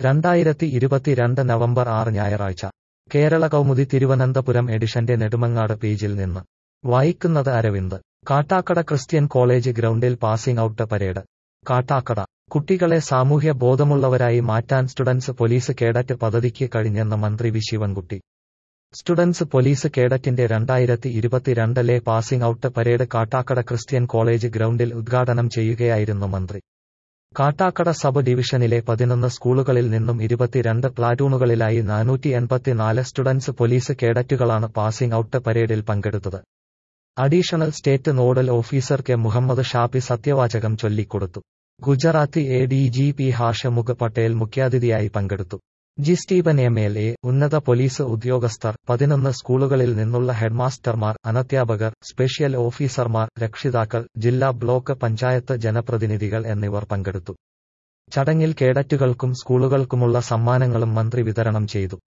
രണ്ടായിരത്തി ഇരുപത്തിരണ്ട് നവംബർ ആറ് ഞായറാഴ്ച കേരള കൗമുദി തിരുവനന്തപുരം എഡിഷന്റെ നെടുമങ്ങാട് പേജിൽ നിന്ന് വായിക്കുന്നത് അരവിന്ദ് കാട്ടാക്കട ക്രിസ്ത്യൻ കോളേജ് ഗ്രൗണ്ടിൽ പാസിംഗ് ഔട്ട് പരേഡ് കാട്ടാക്കട കുട്ടികളെ സാമൂഹ്യ ബോധമുള്ളവരായി മാറ്റാൻ സ്റ്റുഡൻസ് പോലീസ് കേഡറ്റ് പദ്ധതിക്ക് കഴിഞ്ഞെന്ന് മന്ത്രി വി ശിവൻകുട്ടി സ്റ്റുഡൻസ് പോലീസ് കേഡറ്റിന്റെ രണ്ടായിരത്തി ഇരുപത്തിരണ്ടിലെ passing out parade Kattakada Christian college ഗ്രൗണ്ടിൽ ഉദ്ഘാടനം ചെയ്യുകയായിരുന്നു മന്ത്രി കാട്ടാക്കട സബ് ഡിവിഷനിലെ പതിനൊന്ന് സ്കൂളുകളിൽ നിന്നും ഇരുപത്തിരണ്ട് പ്ലാറ്റൂണുകളിലായി നാനൂറ്റി എൺപത്തിനാല് സ്റ്റുഡൻസ് പോലീസ് കേഡറ്റുകളാണ് പാസിംഗ് ഔട്ട് പരേഡിൽ പങ്കെടുത്തത് additional state nodal officer K Muhammad Shafi സത്യവാചകം ചൊല്ലിക്കൊടുത്തു Gujarati A D G P Hasmukh Patel മുഖ്യാതിഥിയായി പങ്കെടുത്തു G Stephen M L A ഉന്നത പോലീസ് ഉദ്യോഗസ്ഥർ പതിനൊന്ന് സ്കൂളുകളിൽ നിന്നുള്ള ഹെഡ്മാസ്റ്റർമാർ അനധ്യാപകർ സ്പെഷ്യൽ ഓഫീസർമാർ രക്ഷിതാക്കൾ ജില്ലാ ബ്ലോക്ക് പഞ്ചായത്ത് ജനപ്രതിനിധികൾ എന്നിവർ പങ്കെടുത്തു ചടങ്ങിൽ കേഡറ്റുകൾക്കും സ്കൂളുകൾക്കുമുള്ള സമ്മാനങ്ങളും മന്ത്രി വിതരണം ചെയ്തു